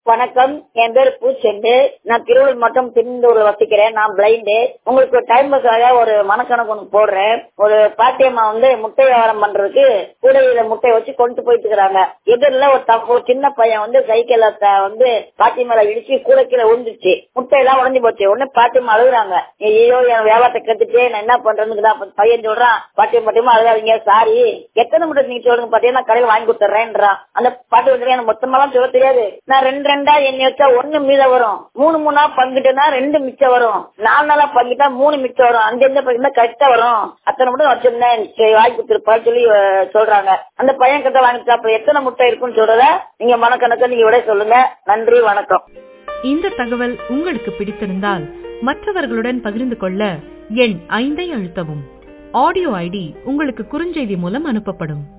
வணக்கம் என் பேர் பூச்செண்டு நான் திருவள்ளூர் மட்டும் திருந்தூர் வசிக்கிறேன் நான் பிளைண்டு உங்களுக்கு டைமுக்காக ஒரு மனக்கணக்கு ஒன்று போடுறேன் ஒரு பாட்டியம்மா வந்து முட்டை வியாபாரம் பண்றதுக்கு கூடையில முட்டை வச்சு கொண்டு போயிட்டு இருக்கிறாங்க எதிரில் ஒரு தப்பு ஒரு சின்ன பையன் வந்து சைக்கிள்ல த- வந்து பாட்டி மேல இடிச்சு கூடை கீழே விழுந்துச்சு முட்டை எல்லாம் உடஞ்சி போச்சு உடனே பாட்டியம்மா அழுகுறாங்க ஐயோ என் வியாபாரத்தை கத்துட்டு நான் என்ன பண்றதுன்னு அப்ப பையன் சொல்றான் பாட்டியம் பாட்டியமா அழுகாதீங்க சாரி எத்தனை முட்டை நீங்க சொல்லுங்க பாட்டியா நான் கடையில் வாங்கி கொடுத்துறேன்றான் அந்த பாட்டு வந்து எனக்கு மொத்தமாலாம் சொல்ல தெரியாது நான் ரெண்டு ரெண்டா எண்ணி வச்சா ஒண்ணு மீதம் வரும் மூணு மூணா பங்கிட்டேன்னா ரெண்டு மிச்சம் வரும் நாலு நாளா பங்கிட்டா மூணு மிச்சம் வரும் அஞ்சு அஞ்சு பங்கிட்டா கரெக்டா வரும் அத்தனை மட்டும் வச்சிருந்தேன் சரி, வாங்கி கொடுத்துருப்பான்னு சொல்லி அஹ், சொல்றாங்க அந்த பையன் கிட்ட வாங்கிட்டு அப்ப எத்தனை முட்டை இருக்குன்னு சொல்றத நீங்க மனக்கணக்க நீங்க விட சொல்லுங்க நன்றி வணக்கம் இந்த தகவல் உங்களுக்கு பிடித்திருந்தால் மற்றவர்களுடன் பகிர்ந்து கொள்ள எண் ஐந்தை அழுத்தவும் ஆடியோ ஐடி உங்களுக்கு குறுஞ்செய்தி மூலம் அனுப்பப்படும்